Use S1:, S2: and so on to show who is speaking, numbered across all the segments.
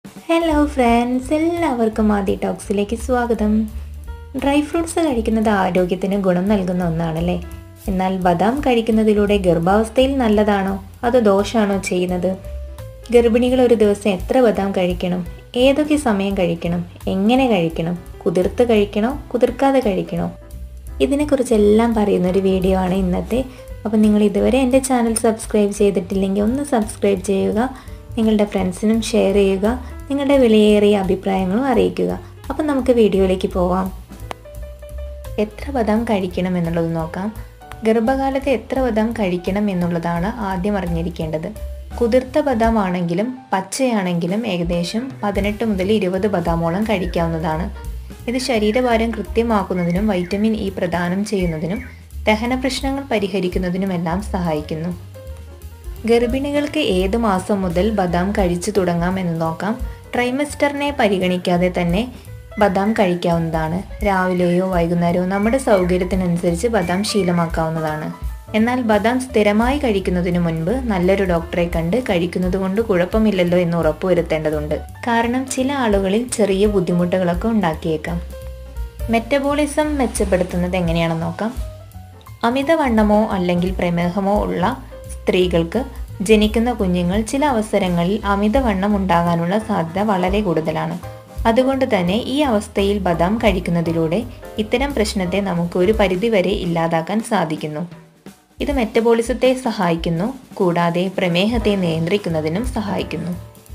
S1: hello friends എല്ലാവർക്കും ആദി ടോക്സിലേക്ക് സ്വാഗതം dry fruits കഴിക്കുന്നത് ആരോഗ്യത്തിന് ഗുണം നൽകുന്ന ഒന്നാണല്ലേ എന്നാൽ ബദാം കഴിക്കുന്നതിലൂടെ ഗർഭാവസ്ഥയിൽ നല്ലതാണോ അതോ ദോഷമാണോ ചെയ്യുന്നത് ഗർഭിണികൾ ഒരു ദിവസം എത്ര ബദാം കഴിക്കണം ഏതൊക്കെ സമയം കഴിക്കണം എങ്ങനെ കഴിക്കണം കുതിർത്ത് കഴിക്കണോ കുതിർക്കാതെ കഴിക്കണോ ഇതിനെക്കുറിച്ചെല്ലാം പറയുന്ന ഒരു വീഡിയോ ആണ് ഇന്നത്തെ അപ്പം നിങ്ങൾ ഇതുവരെ എൻ്റെ ചാനൽ സബ്സ്ക്രൈബ് ചെയ്തിട്ടില്ലെങ്കിൽ ഒന്ന് സബ്സ്ക്രൈബ് ചെയ്യുക നിങ്ങളുടെ ഫ്രണ്ട്സിനും ഷെയർ ചെയ്യുക നിങ്ങളുടെ വിലയേറിയ അഭിപ്രായങ്ങളും അറിയിക്കുക അപ്പം നമുക്ക് വീഡിയോയിലേക്ക് പോവാം എത്ര ബദാം കഴിക്കണം എന്നുള്ളത് നോക്കാം ഗർഭകാലത്ത് എത്ര ബദാം കഴിക്കണം എന്നുള്ളതാണ് ആദ്യം അറിഞ്ഞിരിക്കേണ്ടത് കുതിർത്ത ബദാം ആണെങ്കിലും പച്ചയാണെങ്കിലും ഏകദേശം പതിനെട്ട് മുതൽ ഇരുപത് ബദാമോളം കഴിക്കാവുന്നതാണ് ഇത് ശരീരഭാരം കൃത്യമാക്കുന്നതിനും വൈറ്റമിൻ ഇ പ്രദാനം ചെയ്യുന്നതിനും ദഹന പ്രശ്നങ്ങൾ പരിഹരിക്കുന്നതിനുമെല്ലാം സഹായിക്കുന്നു ഗർഭിണികൾക്ക് ഏത് മാസം മുതൽ ബദാം കഴിച്ചു തുടങ്ങാം എന്ന് നോക്കാം ട്രൈമസ്റ്ററിനെ പരിഗണിക്കാതെ തന്നെ ബദാം കഴിക്കാവുന്നതാണ് രാവിലെയോ വൈകുന്നേരമോ നമ്മുടെ സൗകര്യത്തിനനുസരിച്ച് ബദാം ശീലമാക്കാവുന്നതാണ് എന്നാൽ ബദാം സ്ഥിരമായി കഴിക്കുന്നതിന് മുൻപ് നല്ലൊരു ഡോക്ടറെ കണ്ട് കഴിക്കുന്നത് കൊണ്ട് കുഴപ്പമില്ലല്ലോ എന്ന് ഉറപ്പുവരുത്തേണ്ടതുണ്ട് കാരണം ചില ആളുകളിൽ ചെറിയ ബുദ്ധിമുട്ടുകളൊക്കെ ഉണ്ടാക്കിയേക്കാം മെറ്റബോളിസം മെച്ചപ്പെടുത്തുന്നത് എങ്ങനെയാണെന്ന് നോക്കാം അമിതവണ്ണമോ അല്ലെങ്കിൽ പ്രമേഹമോ ഉള്ള സ്ത്രീകൾക്ക് ജനിക്കുന്ന കുഞ്ഞുങ്ങൾ ചില അവസരങ്ങളിൽ അമിതവണ്ണം ഉണ്ടാകാനുള്ള സാധ്യത വളരെ കൂടുതലാണ് അതുകൊണ്ട് തന്നെ ഈ അവസ്ഥയിൽ ബദാം കഴിക്കുന്നതിലൂടെ ഇത്തരം പ്രശ്നത്തെ നമുക്ക് ഒരു പരിധിവരെ ഇല്ലാതാക്കാൻ സാധിക്കുന്നു ഇത് മെറ്റബോളിസത്തെ സഹായിക്കുന്നു കൂടാതെ പ്രമേഹത്തെ നിയന്ത്രിക്കുന്നതിനും സഹായിക്കുന്നു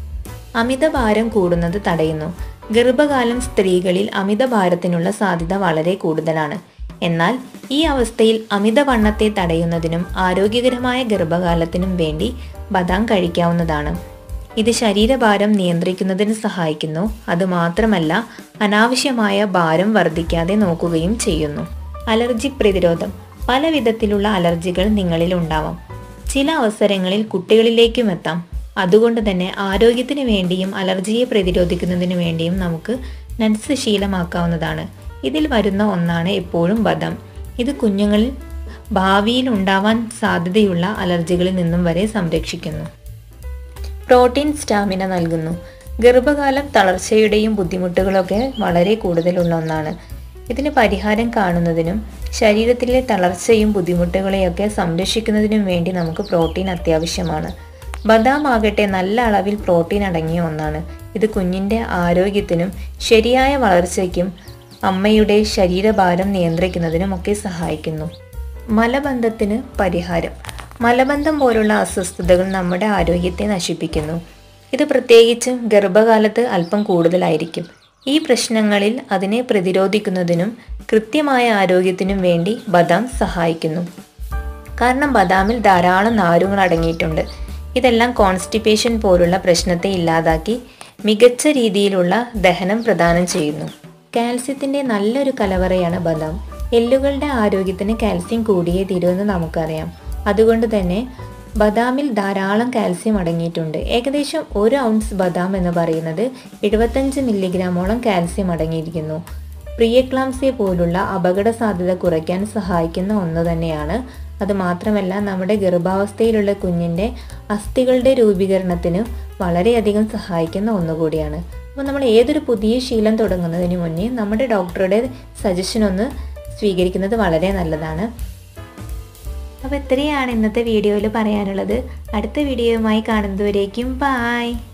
S1: അമിതഭാരം കൂടുന്നത് തടയുന്നു ഗർഭകാലം സ്ത്രീകളിൽ അമിതഭാരത്തിനുള്ള സാധ്യത വളരെ കൂടുതലാണ് എന്നാൽ ഈ അവസ്ഥയിൽ അമിതവണ്ണത്തെ തടയുന്നതിനും ആരോഗ്യകരമായ ഗർഭകാലത്തിനും വേണ്ടി ബദാം കഴിക്കാവുന്നതാണ് ഇത് ശരീരഭാരം നിയന്ത്രിക്കുന്നതിന് സഹായിക്കുന്നു അതുമാത്രമല്ല അനാവശ്യമായ ഭാരം വർദ്ധിക്കാതെ നോക്കുകയും ചെയ്യുന്നു അലർജി പ്രതിരോധം പല വിധത്തിലുള്ള അലർജികൾ നിങ്ങളിൽ ഉണ്ടാവാം ചില അവസരങ്ങളിൽ കുട്ടികളിലേക്കും എത്താം അതുകൊണ്ട് തന്നെ ആരോഗ്യത്തിന് വേണ്ടിയും അലർജിയെ പ്രതിരോധിക്കുന്നതിന് വേണ്ടിയും നമുക്ക് നട്സ് ശീലമാക്കാവുന്നതാണ് ഇതിൽ വരുന്ന ഒന്നാണ് എപ്പോഴും ബദാം ഇത് കുഞ്ഞുങ്ങളിൽ ഭാവിയിൽ ഉണ്ടാവാൻ സാധ്യതയുള്ള അലർജികളിൽ നിന്നും വരെ സംരക്ഷിക്കുന്നു പ്രോട്ടീൻ സ്റ്റാമിന നൽകുന്നു ഗർഭകാലം തളർച്ചയുടെയും ബുദ്ധിമുട്ടുകളൊക്കെ വളരെ കൂടുതലുള്ള ഒന്നാണ് ഇതിന് പരിഹാരം കാണുന്നതിനും ശരീരത്തിലെ തളർച്ചയും ബുദ്ധിമുട്ടുകളെയൊക്കെ സംരക്ഷിക്കുന്നതിനും വേണ്ടി നമുക്ക് പ്രോട്ടീൻ അത്യാവശ്യമാണ് ബദാം ആകട്ടെ നല്ല അളവിൽ പ്രോട്ടീൻ അടങ്ങിയ ഒന്നാണ് ഇത് കുഞ്ഞിൻ്റെ ആരോഗ്യത്തിനും ശരിയായ വളർച്ചയ്ക്കും അമ്മയുടെ ശരീരഭാരം നിയന്ത്രിക്കുന്നതിനും ഒക്കെ സഹായിക്കുന്നു മലബന്ധത്തിന് പരിഹാരം മലബന്ധം പോലുള്ള അസ്വസ്ഥതകൾ നമ്മുടെ ആരോഗ്യത്തെ നശിപ്പിക്കുന്നു ഇത് പ്രത്യേകിച്ചും ഗർഭകാലത്ത് അല്പം കൂടുതലായിരിക്കും ഈ പ്രശ്നങ്ങളിൽ അതിനെ പ്രതിരോധിക്കുന്നതിനും കൃത്യമായ ആരോഗ്യത്തിനും വേണ്ടി ബദാം സഹായിക്കുന്നു കാരണം ബദാമിൽ ധാരാളം നാരുകൾ അടങ്ങിയിട്ടുണ്ട് ഇതെല്ലാം കോൺസ്റ്റിപ്പേഷൻ പോലുള്ള പ്രശ്നത്തെ ഇല്ലാതാക്കി മികച്ച രീതിയിലുള്ള ദഹനം പ്രദാനം ചെയ്യുന്നു കാൽസ്യത്തിൻ്റെ നല്ലൊരു കലവറയാണ് ബദാം എല്ലുകളുടെ ആരോഗ്യത്തിന് കാൽസ്യം കൂടിയേ തീരുമെന്ന് നമുക്കറിയാം അതുകൊണ്ട് തന്നെ ബദാമിൽ ധാരാളം കാൽസ്യം അടങ്ങിയിട്ടുണ്ട് ഏകദേശം ഒരു ഔൺസ് ബദാം എന്ന് പറയുന്നത് എഴുപത്തഞ്ച് മില്ലിഗ്രാമോളം കാൽസ്യം അടങ്ങിയിരിക്കുന്നു പ്രിയക്ലാംസിയ പോലുള്ള അപകട സാധ്യത കുറയ്ക്കാൻ സഹായിക്കുന്ന ഒന്ന് തന്നെയാണ് അത് മാത്രമല്ല നമ്മുടെ ഗർഭാവസ്ഥയിലുള്ള കുഞ്ഞിൻ്റെ അസ്ഥികളുടെ രൂപീകരണത്തിന് വളരെയധികം സഹായിക്കുന്ന ഒന്നുകൂടിയാണ് അപ്പോൾ നമ്മൾ ഏതൊരു പുതിയ ശീലം തുടങ്ങുന്നതിന് മുന്നേ നമ്മുടെ ഡോക്ടറുടെ സജഷൻ ഒന്ന് സ്വീകരിക്കുന്നത് വളരെ നല്ലതാണ് അപ്പോൾ ഇത്രയാണ് ഇന്നത്തെ വീഡിയോയിൽ പറയാനുള്ളത് അടുത്ത വീഡിയോയുമായി കാണുന്നതുവരേക്കും ബായ്